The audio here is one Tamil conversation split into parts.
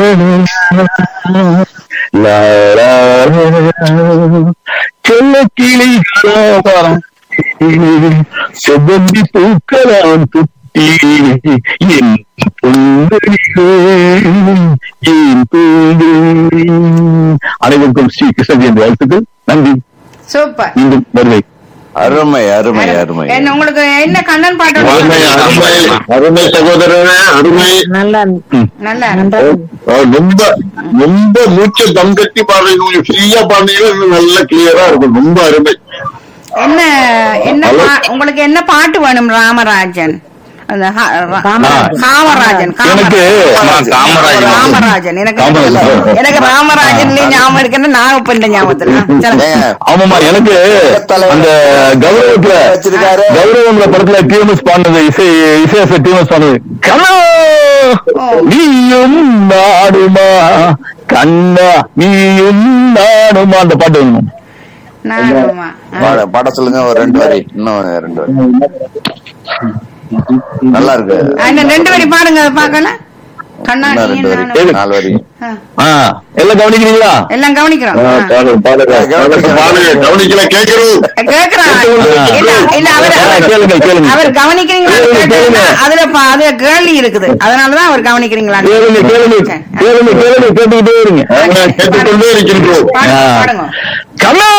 லா, லா, செல்ல கிளிகளாம் செவ்வந்தி பூக்களாம் துட்டி என் பொன்னடியே என் பூவே அனைவருக்கும் ஸ்ரீ கிருஷ்ணஜெயந்தி வாழ்த்துக்கள் நன்றி சூப்பர் மீண்டும் வருவை அருமை அருமை அருமை என்ன உங்களுக்கு என்ன கண்ணன் பாட்டு அருமை அருமை அருமை சகோதரனே அருமை நல்லா நல்லா நன்றா அஹ் ரொம்ப ரொம்ப மூச்சை தம் கட்டி பாடுறீங்க கொஞ்சம் ஃப்ரீயா பாடுனீங்கன்னா இன்னும் நல்லா கிளியரா இருக்கும் ரொம்ப அருமை என்ன என்ன பா- உங்களுக்கு என்ன பாட்டு வேணும் ராமராஜன் அந்த ஹா- ரா- காமராஜன். காமராஜன் எனக்கு காமராஜன் காமராஜன். ராமராஜன் எனக்கு காமராஜன். எனக்கு ராமராஜன்லயும் ஞாபகம் இருக்குன்னு நாகப்பண்ட ஞாபகத்துல சொல்லுங்க. ஏங்க, ஆமாமா எனக்கு அந்த கௌரவத்துல வச்சிருக்காரு. கௌரவங்கிற படத்துல டிஎம்எஸ் பாடினது இசை இசையச டிஎம்எஸ் பாடினது கண்ணா நீயும் நாடுமா கண்ணா நீயும் நாடுமா அந்த பாட்டு வேணும் நானுமா ஆ. பாட- பாட சொல்லுங்க ஒரு ரெண்டு வரி இன்னும் ரெண்டு வரி நல்லா இருக்கு ஆ, இன்னும் ரெண்டு வரி பாடுங்க அதை பார்க்கலாம் கண்ணா இன்னும் நீ ரெண்டு வரி நானும். நாலு வரி ஆ, ஆ, எல்லாம் கவனிக்கிறீங்களா எல்லாம் கவனிக்கிறோம் ஆ. பாடுங்க பாடுங்க கவனிக்கல கேட்கறது கேக்குறான் இல்ல இல்ல அவர் ஆ, கேளுங்க, கேளுங்க. அவர் கவனிக்கிறீங்களா கேளுங்க, கேளுங்க. அதுல பா- அதுல கேள்வி இருக்குது அதனாலதான் அவர் கவனிக்கிறீங்களா கேளுங்க கேளுங்க கேளுங்க கேளுங்க கேட்டுக்கிட்டே இருங்க கேட்டுக்கொண்டே இருக்கின்றோம் பாடுங்க, பாடுங்க. கண்ணா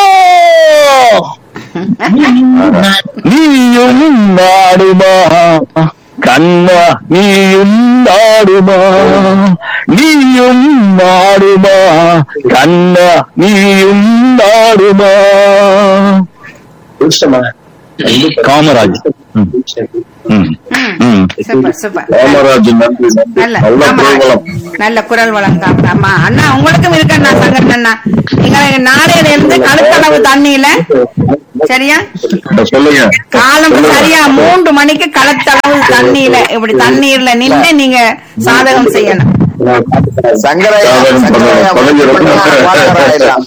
நீயும் நாடுமா கண்ணா நீயும் நாடுமா நீயும் நாடுமா கண்ணா நீயும் நாடுமா காமராஜ் ம். ம். ம். சூப்பர் சூப்பர் காமராஜ் நன்றி நல்ல நல்ல ஆமா. பிரபலம் நல்ல குரல் வளம் தான் ஆமா அண்ணா உங்களுக்கும் இருக்கு அண்ணா சங்கர் அண்ணா நீங்க நாளையில இருந்து கழுத்தளவு தண்ணியில சரியா சொல்லுங்க காலம் சரியா மூன்று மணிக்கு களத்தளவு தண்ணியில இப்படி தண்ணீர்ல நின்று நீங்க சாதகம் செய்யணும் சங்கரையா சங்கரையா பாடகராயிடலாம்.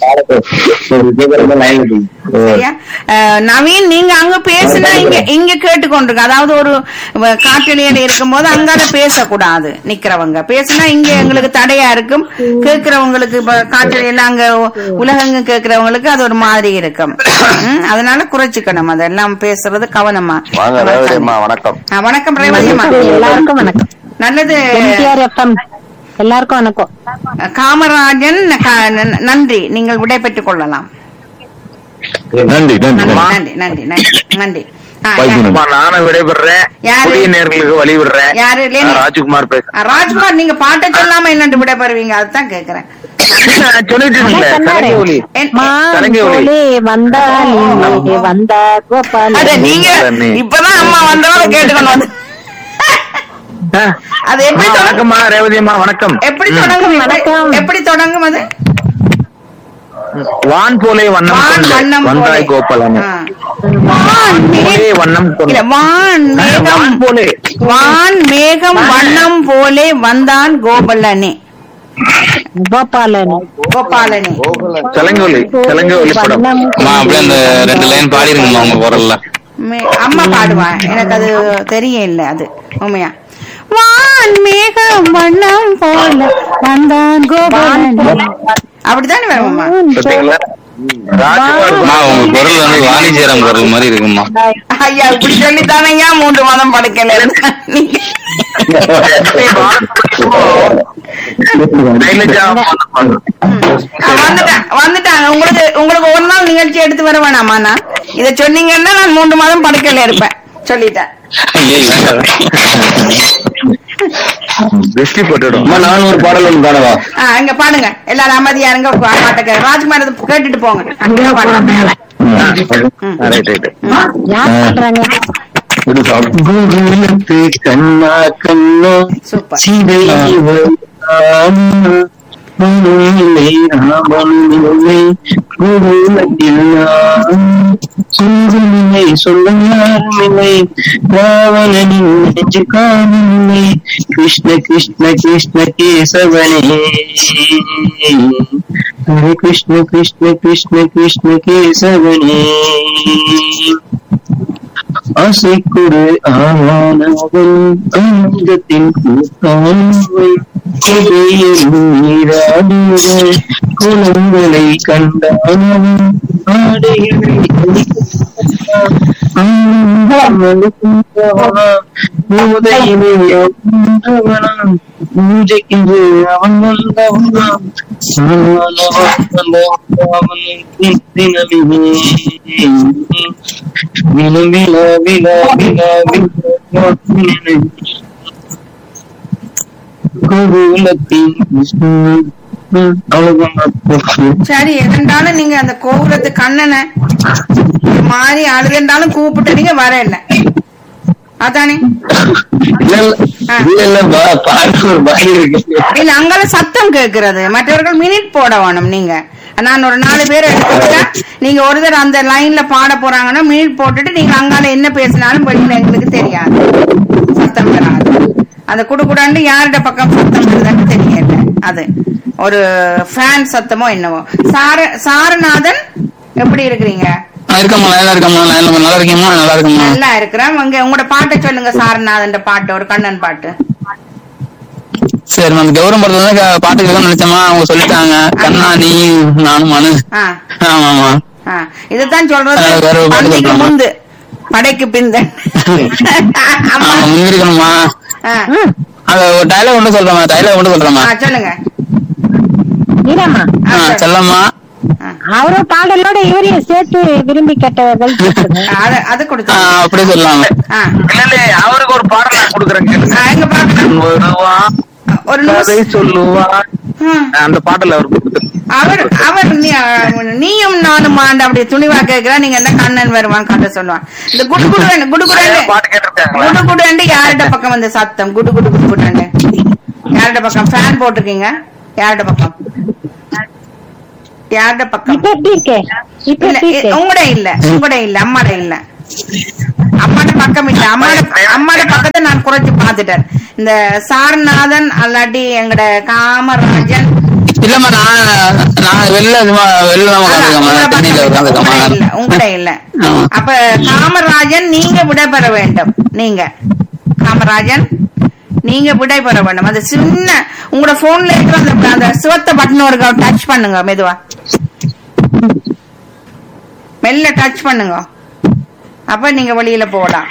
சரியா அஹ், நவீன் நீங்க அங்க பேசினா இங்க இங்க கேட்டுக்கொண்டிருக்க அதாவது ஒரு வ- காற்றலையில இருக்கும்போது அங்கால பேசக்கூடாது நிக்கிறவங்க பேசினா இங்க எங்களுக்கு தடையா இருக்கும் கேட்கிறவங்களுக்கு இப்ப காற்றலையில அங்க உ- உலகங்க கேட்கிறவங்களுக்கு அது ஒரு மாதிரி இருக்கும் ம், அதனால குறைச்சிக்கணும் அதெல்லாம் பேசுறது கவனமா வாங்க ரேவதி அம்மா வணக்கம் ஆ, வணக்கம் ரேவதி அம்மா எல்லாருக்கும் வணக்கம் நல்லது எம்டிஆர் எஃப்எம் எல்லாருக்கும் வணக்கம் காமராஜன் க- ந- நன்றி நீங்கள் விடை பெற்றுக் கொள்ளலாம் நன்றி நன்றி நன்றி நன்றி. நன்றி நன்றி நன்றி நன்றி ஆ, வாய்ப்பு யா- நன்றி. அம்மா, நானும் விடைபெறேன் யாரு? புதிய நேர்களுக்கு வழி விடுறேன் யாரு லேனி? நான் ராஜ்குமார் பேசுறேன் ஆ, ராஜ்குமார் நீங்க பாட்டை சொல்லாம என்னண்டு விடை பெறுவீங்க அதுதான் கேக்குறேன் நான் சொல்லிட்டு இருந்தேன் அதான் சொன்னாரு. கலங்க ஒலி என்- மான் கலங்க ஒலி போலே வந்தால் இங்கே வந்தா கோபால் அட நீங்க இப்பதான் அம்மா வந்தவங்க கேட்டுக்கணும் வந்து. ஆ. அது எப்படி அம்மா, தொடங்கும் வணக்கம்மா ரேவதி அம்மா வணக்கம் எப்படி ம். தொடங்கும் இது? வணக்கம். எப்படி தொடங்கும் அது வான் போலே வண்ணம் வான் கொண்ட வண்ணம் வந்தாய் போலே. கோபாலன் ஆ. வான் போலே மே- வண்ணம் கொண்ட இல்ல, வான் மேகம் வான் போலே வான் மேகம் வண்ணம் போலே வந்தான் கோபலனே கோபாலன் கோபாலனே சலங்க ஒலி சலங்க ஒலி படம் வண்ணம் அம்மா அப்படியே அந்த ரெண்டு லைன் பாடிருங்கம்மா உங்க குரல்ல மே- அம்மா பாடுவா எனக்கு அது தெரிய இல்ல அது உண்மையா வான் மேகம் வண்ணம் போல வந்தான் கோபாலனே அப்படித்தானே வேணும்மா பார்த்தீங்களா ராஜ்குமார் அம்மா உங்க குரல் வந்து வாணிஜ்யரம் குரல் மாதிரி இருக்கும்மா ஐயா இப்படி சொல்லித்தானையா மூன்று மாதம் படுக்கல நீங்க சைலஜா ஆ, வந்துட்டேன் வந்துட்டாங்க உங்களுக்கு உங்களுக்கு ஒரு நாள் நிகழ்ச்சி எடுத்து வர வேணாமா நான் இத சொன்னீங்கன்னா நான் மூன்று மாதம் படுக்கல இருப்பேன் சொல்லிட்டேன் திருஷ்டி போட்டுடும் அம்மா நான் ஒரு பாடல் ஒன்று தானவா ஆ, இங்க பாடுங்க எல்லாரும் அமைதியா இருங்க பா- பாட்டை கே- ராஜ்குமார் இதை கேட்டுட்டு போங்க அங்கே பாடுங்க ரைட் ரைட் யார் பண்றாங்க ஒரு சகுலத்து கண்ணா கண்ணா சூப்பர் சிதைவன் மனுவிலே ராமனுவிலே குருலத்தில் சுந்தரிலே சொல்ல யாருமில்லை ராவணனின் நெஞ்சு காணவில்லை கிருஷ்ண கிருஷ்ண கிருஷ்ண கேசவனே ஹரே கிருஷ்ண கிருஷ்ண கிருஷ்ண கிருஷ்ண கேசவனே ஆசைக்குடு ஆவானவன் அங்கத்தின் கூட்டான் நீராடிய குளங்களை கண்டான் ஆடைகளை பூஜைக்கென்று அவன் வந்தவனா வில வில வில வில கோகுலத்தின் அவ்வளவுதான் சரி எதுண்டாலும் நீங்க அந்த கோபுரத்து கண்ணனை மாறி அழுதுண்டாலும் கூப்பிட்டு நீங்க வர இல்ல அதானே இல்ல இல்ல இல்ல இல்ல பா- பாட்டு ஒரு பாய் இருக்கு இல்ல அங்கால சத்தம் கேக்குறது மற்றவர்கள் மினிட் போட வேணும் நீங்க நான் ஒரு நாலு பேர் எடுத்துக்கிட்டா நீங்க ஒரு தடவை அந்த லைன்ல பாட போறாங்கன்னா மினிட் போட்டுட்டு நீங்க அங்கால என்ன பேசினாலும் வெளியில எங்களுக்கு தெரியாது சத்தம் வராது அந்த குடுகுடாண்டு யாரோட பக்கம் சத்தம் வருதுன்னு தெரியல அது ஒரு ஃபேன் சத்தமோ என்னவோ சார சாரநாதன் எப்படி இருக்கிறீங்க இருக்கம்மா நல்லா இருக்கம்மா நல்லா நல்லா இருக்கீங்களா நல்லா இருக்கம்மா நல்லா இருக்கிறேன் உங்க உங்களோட பாட்டை சொல்லுங்க சாரநாதன் பாட்டு ஒரு கண்ணன் பாட்டு சரி அந்த கௌரவம் படத்துல தான் க- பாட்டு கேட்கணும்னு நினைச்சோமா அவங்க சொல்லிட்டாங்க கண்ணா நீ நானும் மனு ஆ ஆமாமா ஆ, இதுதான் சொல்றது ஆ, வேற ஒரு பாட்டு பந்திக்கு சொல்றாங்க. முந்து படைக்கு பிந்த ஆமா. ஆமா முன்னிருக்கணுமா ஆ, அது ஒரு டைலாக் ஒன்று சொல்றேன் டைலாக் ஒன்று சொல்றேம்மா ஆ, சொல்லுங்க மீராமா ஆ, ஆ, சொல்லு. செல்லம்மா அவரு பாடலோட இவரையும் சேர்த்து விரும்பி கேட்டவர்கள் கேட்டுருங்க. ஆ, அது அது ஆ, கொடுத்து அப்படி சொல்லலாம் ஆ, இல்ல இல்ல அவருக்கு ஒரு பாடல் நான் கொடுக்குறேன் கேளுங்க. ஆ, எங்க பாக்கலாம் வருவா ஒரு கதை நிமிஷம் சொல்லுவா ம். அந்த பாடல் அவருக்கு கொடுத்துருங்க அவர் அவர் நீ- நீயும் நானும் ஆண்டு அப்படி துணிவா கேக்குறா நீங்க என்ன கண்ணன் வருவான் கதை சொல்லுவான் இந்த குடு குடு குடு குடு பாட்டு கேட்டிருக்காங்களா குடு குடுண்டு யார்கிட்ட பக்கம் வந்து சத்தம் குடு குடு குடு குடுண்டு யார்கிட்ட பக்கம் ஃபேன் போட்டிருக்கீங்க யார்கிட்ட பக்கம் யார்கிட்ட பக்கம் இப்ப எப்படி இருக்கே இப்ப இல்ல எப்படி இருக்கே உங்களோட இல்ல உங்களோட இல்ல அம்மாட இல்ல அம்மாட பக்கம் இல்ல அம்மாட அம்மாட பக்கத்தை நான் குறைச்சு பாத்துட்டேன் இந்த சாரநாதன் அல்லாட்டி எங்கட காமராஜன் இல்லம்மா நான் நான் வெளில சும்மா வெளில தான் உட்காந்துருக்கேம்மா உங்களோட தண்ணியில பக்கம் உட்காந்துருக்கேம்மா உங்களோட இல்ல உங்களோட இல்ல ஆமா. அப்ப காமராஜன் நீங்க விடைபெற வேண்டும் நீங்க காமராஜன் நீங்க விடைபெற வேண்டும் அது சின்ன உங்களோட போன்ல இருக்கிற அந்த அந்த சிவத்த பட்டன் ஒரு டச் பண்ணுங்க மெதுவா மெல்ல டச் பண்ணுங்க அப்ப நீங்க வெளியில போகலாம்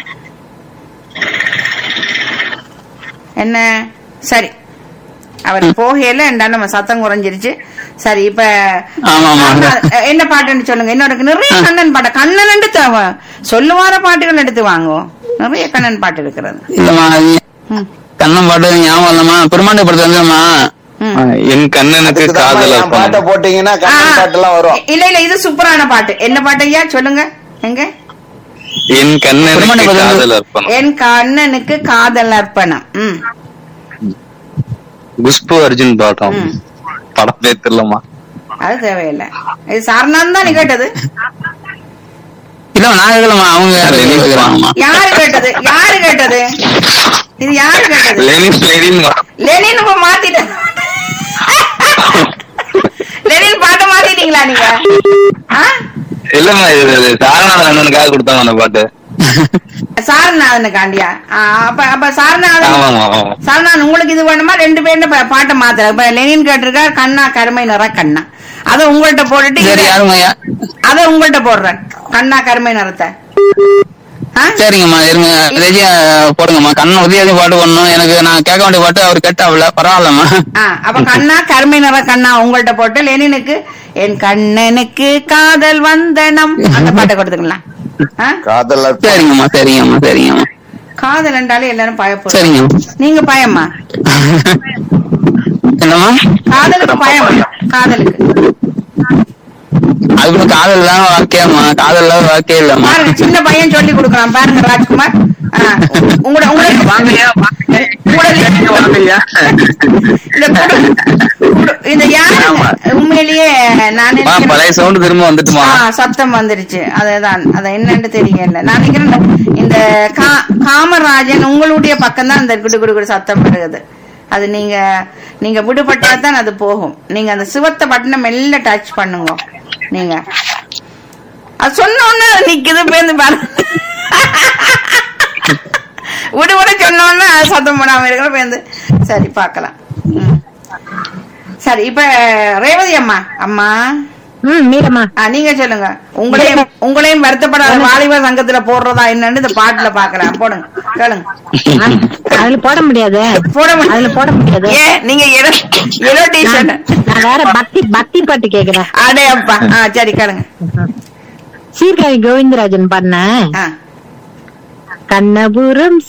என்ன சரி அவர் போகையில என்ன நம்ம சத்தம் குறைஞ்சிருச்சு சரி இப்ப ஆமா, ஆமா. அஹ், என்ன பாட்டுன்னு சொல்லுங்க இன்னொரு நிறைய கண்ணன் பாட்டு கண்ணன் எடுத்து அவ- சொல்லுவார பாட்டுகள் எடுத்து வாங்குவோம் நிறைய கண்ணன் பாட்டு இருக்கிறது இல்லம்மா அது ம், கண்ணன் பாட்டு ஞாபகம் இல்லம்மா பெருமாண்டி படத்துல வந்துமா ம். என் கண்ணனுக்கு அதுக்குதான் காதல் என் பாட்டை அர்ப்பணம். போட்டீங்கன்னா ஆ, கண்ணன் பாட்டெல்லாம் வரும் இல்ல இல்ல இது சூப்பரான பாட்டு என்ன பாட்டு ஐயா சொல்லுங்க எங்க என் கண்ணனுக்கு பெருமாண்டி படத்துல காதல் அர்ப்பணம் என் கண்ணனுக்கு காதல் அர்ப்பணம் ம் குஷ்பு அர்ஜுன் பாட்டம் ம். படம் பேர் தெரியலம்மா அது தேவையில்லை இது சாரணான் தான் நீ கேட்டது இல்ல நான் கேட்கலம்மா அவங்க கேட்கறாங்கம்மா யாரு கேட்டது யாரு கேட்டது இது யாரு கேட்டது லெனின் லெனின் லெனின் இப்ப மாத்திட்டேன் லெனின் பாட்டை மாத்திட்டீங்களா நீங்க ஆ? இல்லம்மா இது இது சாரநாதன் அண்ணனுக்காக கொடுத்தாங்க அந்த பாட்டு சாரநாதனுக்காண்டியா ஆ, அப்ப அப்ப சாரநாதன் ஆமாமா ஆமா சாரநாதன் உங்களுக்கு இது வேணுமா ரெண்டு பேரும் பா- பாட்டை மாத்துற இப்ப லெனின் கேட்டிருக்கா கண்ணா கருமை நிற கண்ணா அத உங்கள்ட்ட போட்டுட்டு சரி இத- யாருங்க ஐயா அத உங்கள்ட்ட போடுறேன் கண்ணா கருமை நிறத்தை ஆ? சரிங்கம்மா இருங்க ரெஜியா போடுங்கம்மா கண்ணை உதயாதி பாட்டு பண்ணணும் எனக்கு நான் கேட்க வேண்டிய பாட்டு அவர் கேட்டாவில்ல பரவாயில்லம்மா ஆ, அப்ப கண்ணா கருமை நிற கண்ணா உங்கள்ட்ட போட்டு லெனினுக்கு என் கண்ணனுக்கு காதல் வந்தனம் அந்த பாட்டை கொடுத்துக்கலாம் ஆ? காதல் அர்ப்பணம். சரிங்கம்மா சரிங்கம்மா சரிங்கம்மா காதல் என்றாலே எல்லாரும் பயப்படும் சரிங்கம்மா நீங்க பயமா என்னம்மா காதலுக்கு பயமா காதலுக்கு அது வந்து காதல் தான் வாழ்க்கையாம்மா காதல் இல்லாத வாழ்க்கையே இல்லம்மா பாருங்க சின்ன பையன் சொல்லி கொடுக்குறான் பாருங்க ராஜ்குமார் ஆ, உங்களோட உங்களுக்கு வாங்கய்யா உங்களோட வாங்கய்யா இந்த குடு- குடு- இந்த யாரு உண்மையிலேயே நான் அம்மா, நினைக்கிறேன் பழைய சவுண்ட் திரும்ப வந்துட்டுமா ஆ, சத்தம் வந்துருச்சு அதுதான் அது என்னன்னு தெரியல நான் நினைக்கிறேன் இந்த கா- காமராஜன் உங்களுடைய பக்கம் தான் இந்த குடு குடு குடு சத்தம் வருது அது நீங்க நீங்க விடுபட்டா தான் அது போகும் நீங்க அந்த சிவத்த பட்டனை மெல்ல டச் பண்ணுங்க நீங்க அது சொன்ன உடனே நிக்குது பேருந்து பாருங்க விடுபட சொன்ன உடனே அது சத்தம் போடாம இருக்கிற பேருந்து சரி பார்க்கலாம் ம். சரி இப்ப ரேவதி அம்மா அம்மா ம் மீரம்மா ஆ, நீங்க சொல்லுங்க உங்களையும் உங்களையும் வருத்தப்படாத வாலிபர் சங்கத்துல போடுறதா என்னன்னு இந்த பாட்டுல பாக்குறேன் போடுங்க கேளுங்க அதுல போட முடியாது போட முடியாது. அதுல போட முடியாது ஏன் நீங்க எலோ எலோ டிஷர்ட் நான் நான் வேற பக்தி பக்தி பாட்டு கேக்குறேன் அடே அப்பா ஆ சரி கேளுங்க சீர்காழி கோவிந்தராஜன் பண்ண ஆ கண்ணபுரம்